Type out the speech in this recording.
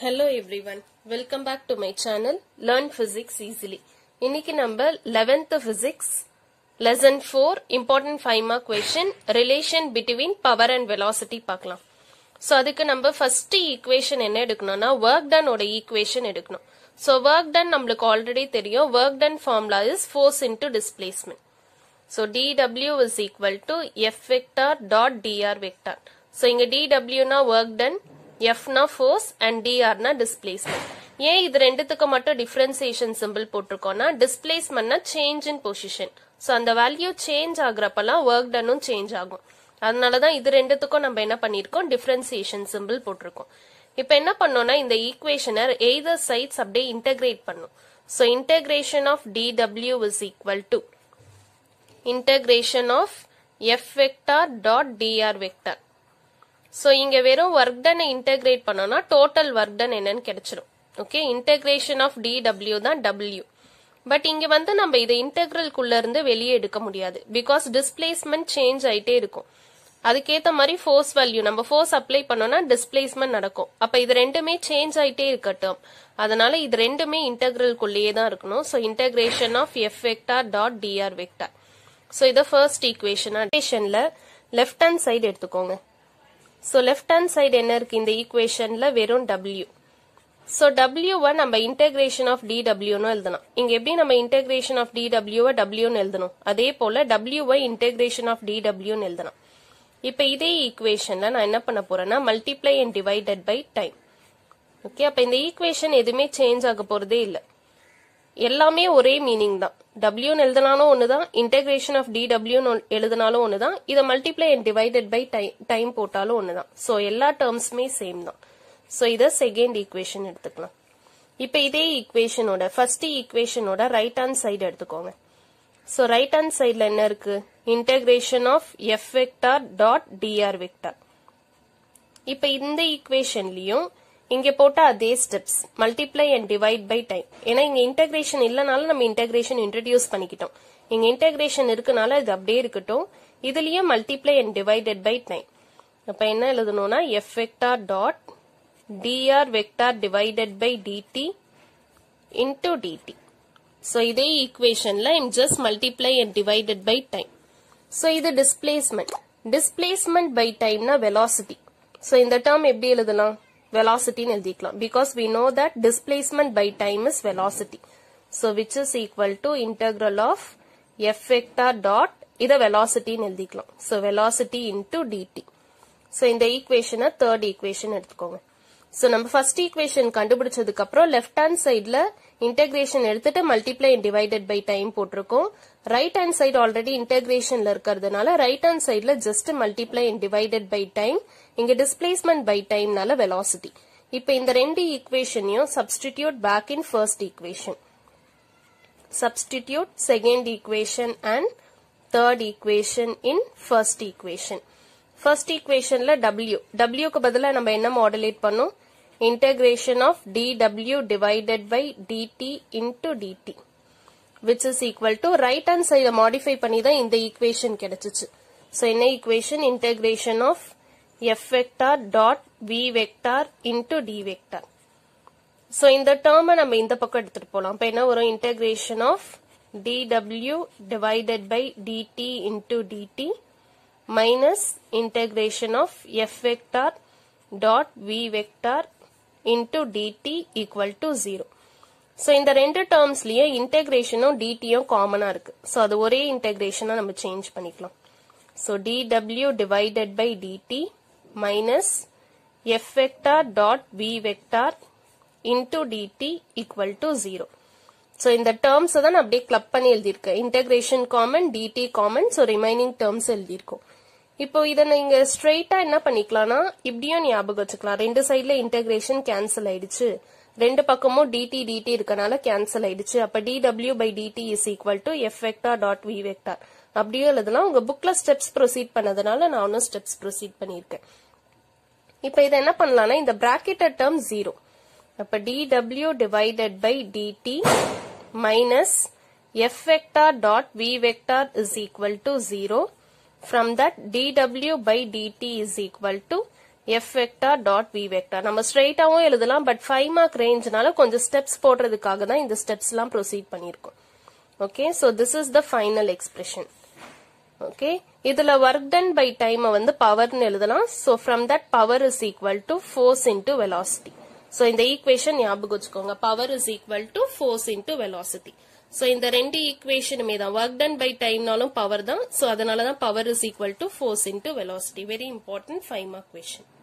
Hello everyone. Welcome back to my channel Learn Physics Easily. இன்னைக்கு நம்ம 11th Physics Lesson 4 Important 5 mark question Relation between Power and Velocity பார்க்கலாம். So அதுக்கு நம்ம first equation என்ன எடுக்கணும்னா work done ஓட equation எடுக்கணும். So work done நம்மளுக்கு already தெரியும் work done formula is force into displacement. So dW is equal to F vector dot dr vector. So இங்க dW னா work done, F னா force and dr னா displacement. ஏன் இது ரெண்டுத்துக்கு மட்டும் differentiation symbol போட்டிருக்கோம்னா displacement னா change in position. So அந்த value change ஆகுறப்பெல்லாம் work doneம் change ஆகும். அதனால தான் இது ரெண்டுத்துக்கும் நம்ம என்ன பண்ணியிருக்கோம் differentiation symbol போட்டிருக்கோம். இப்போ என்ன பண்ணோம்னா இந்த ஈக்குவேஷனை either sides அப்படியே integrate பண்ணும். So integration of dW is equal to integration of f vector dot dr vector so இங்க வெறும் ஒர்க் டனை இன்டெகிரேட் பண்ணோம்னா டோட்டல் ஒர்க் டன் என்னன்னு கிடைச்சிரும் ஓகே இன்டெகிரேஷன் ஆஃப் dw தான் w பட் இங்க வந்து நம்ம இதை இன்டெக்ரல்குள்ள இருந்து வெளியே எடுக்க முடியாது பிகாஸ் டிஸ்பிளேஸ்மெண்ட் சேஞ்ச் ஆயிட்டே இருக்கும் அதுக்கேத்த மாதிரி ஃபோர்ஸ் வேல்யூ நம்ம ஃபோர்ஸ் அப்ளை பண்ணோம்னா டிஸ்பிளேஸ்மெண்ட் நடக்கும் அப்ப இது ரெண்டுமே சேஞ்ச் ஆயிட்டே இருக்கட்டும் அதனால இது ரெண்டுமே இன்டெக்ரல்குள்ளேயே தான் இருக்கணும் so integration of F vector dot DR vector so இதை ஃபர்ஸ்ட் ஈக்குவேஷன் ஈக்குவேஷன்ல லெஃப்ட் ஹேண்ட் சைடு எடுத்துக்கோங்க ஸோ லெஃப்ட் ஹேண்ட் சைடு என்ன இருக்கு இந்த ஈக்குவேஷன்ல வெறும் டபிள்யூ ஸோ டபிள்யூவை நம்ம இன்டெகிரேஷன் ஆஃப் டிடபிள்யூன்னு எழுதணும் இங்க எப்படி நம்ம இன்டெகிரேஷன் ஆஃப் டிடபிள்யூவை டபிள்யூன்னு எழுதணும் அதே போல டபிள்யூவை இன்டெகிரேஷன் ஆஃப் டிடபிள்யூன்னு எழுதணும் இப்போ இதே ஈக்குவேஷன்ல நான் என்ன பண்ண போறேன்னா multiply and divided by time okay அப்ப இந்த ஈக்குவேஷன் எதுவுமே சேஞ்ச் ஆக போறதே இல்லை எல்லாமே ஒரே மீனிங் தான் டபிள்யூன்னு எழுதினாலும் ஒண்ணுதான் இன்டெகிரேஷன் ஆஃப் டிடபிள்யூன்னு எழுதினாலும் ஒண்ணுதான் இதை multiply and divided by time போட்டாலும் ஒண்ணுதான் ஸோ எல்லா டேர்ம்ஸுமே சேம் தான் ஸோ இதை செகண்ட் ஈக்குவேஷன் எடுத்துக்கலாம் இப்போ இதே ஈக்குவேஷனோட ஃபர்ஸ்ட் ஈக்குவேஷனோட ரைட் ஹேண்ட் சைடு எடுத்துக்கோங்க ஸோ ரைட் ஹேண்ட் சைடில் என்ன இருக்கு integration of F vector dot DR vector இப்போ இந்த ஈக்குவேஷன்லயும் இங்க போட்ட அதே steps multiply and divide by time ஏன்னா இங்க இன்டெகிரேஷன் இல்லனாலும் நம்ம இன்டெகிரேஷன் இன்ட்ரடியூஸ் பண்ணிக்கிட்டோம் இங்க இன்டெகிரேஷன் இருக்கனால இது அப்படியே இருக்கட்டும் இதுலயும் multiply and divided by time அப்ப என்ன எழுதணும்னா F vector dot DR vector divided by DT into DT so இதே ஈக்குவேஷன்ல um just multiply and divided by time so இது டிஸ்பிளேஸ்மெண்ட் டிஸ்பிளேஸ்மெண்ட் பை டைம்னா வெலாசிட்டி ஸோ இந்த டேர்ம் எப்படி எழுதலாம் velocity எழுதிக்கலாம் because we know that displacement by time is velocity so which is equal to integral of f vector dot இத velocity எழுதிக்கலாம் so velocity into dt so இந்த ஈக்குவேஷனை third equation எடுத்துக்கோங்க so நம்ம ஃபர்ஸ்ட் ஈக்குவேஷன் கண்டுபிடிச்சதுக்கு அப்புறம் left hand சைடுல integration எடுத்துட்டு multiply and divided by time போட்டிருக்கோம் ரைட் ஹேண்ட் சைடு ஆல்ரெடி இன்டெகிரேஷன்ல இருக்கிறதுனால ரைட் ஹேண்ட் சைடுல just multiply and divided by time இங்க டிஸ்பிளேஸ்மெண்ட் பை டைம்னால வெலாசிட்டி இப்ப இந்த ரெண்டு ஈக்குவேஷனையும் substitute back in first equation substitute second equation and third equation in first equation first ஈக்குவேஷன்ல டபிள்யூ டபிள்யூக்கு பதிலாக நம்ம என்ன மாடலேட் பண்ணோம் integration of dw divided by dt into dt which is equal to right hand side modify பண்ணி தான் இந்த equation கிடைச்சிச்சு so என்ன equation integration of f vector dot v vector into d vector so இந்த term நம்ம இந்த பக்கம் எடுத்துட்டு போலாம் அப்ப என்ன வரும் integration of dw divided by dt into dt minus integration of f vector dot v vector into dt equal to 0. So இந்த ரெண்டு டேர்ம்ஸ்லயே இன்டெகிரேஷனும் டிடியும் காமனா இருக்கு ஸோ அது ஒரே இன்டெகிரேஷனா நம்ம சேஞ்ச் பண்ணிக்கலாம் so DW divided by DT minus F vector dot V vector into DT equal to zero so இந்த terms தான் அப்படியே கிளப் பண்ணி எழுதியிருக்கேன் integration common DT common so remaining terms எழுதியிருக்கோம் இப்போ இதை நீங்க ஸ்ட்ரெயிட்டா என்ன பண்ணிக்கலாம்னா இப்படியும் ஞாபகம் வச்சுக்கலாம் ரெண்டு சைட்ல இன்டெகிரேஷன் கேன்சல் ஆயிடுச்சு ரெண்டு பக்கமும் டிடி டிடி இருக்கனால கேன்சல் ஆயிடுச்சு அப்ப DW by DT is equal to F vector dot V vector அப்படியே எழுதலாம் உங்க புக்ல ஸ்டெப்ஸ் ப்ரொசீட் பண்ணதுனால நான் ஒன்னும் ஸ்டெப்ஸ் ப்ரொசீட் பண்ணியிருக்கேன் இப்ப இதை என்ன பண்ணலாம்னா இந்த பிராக்கெட்டட் டேர்ம் ஜீரோ அப்ப DW divided by DT minus F vector dot V vector is equal to zero From that dw by dt is equal to F vector dot V vector நம்ம ஸ்ட்ரெயிட்டாவும் எழுதலாம் பட் ஃபைவ் மார்க் ரேஞ்ச்னால கொஞ்சம் steps போடுறதுக்காக தான் இந்த steps எல்லாம் proceed பண்ணியிருக்கோம் okay so this is the final expression okay இதுல ஒர்க் டன் பை டைம் வந்து பவர்னு எழுதலாம் so from that power is equal to force into velocity so இந்த ஈக்குவேஷன் ஞாபகம் வச்சுக்கோங்க power is equal to force into velocity so இந்த ரெண்டு ஈக்குவேஷனுமே தான் ஒர்க் டன் பை டைம்னாலும் பவர் தான் ஸோ அதனால தான் power is equal to force into velocity very important five mark question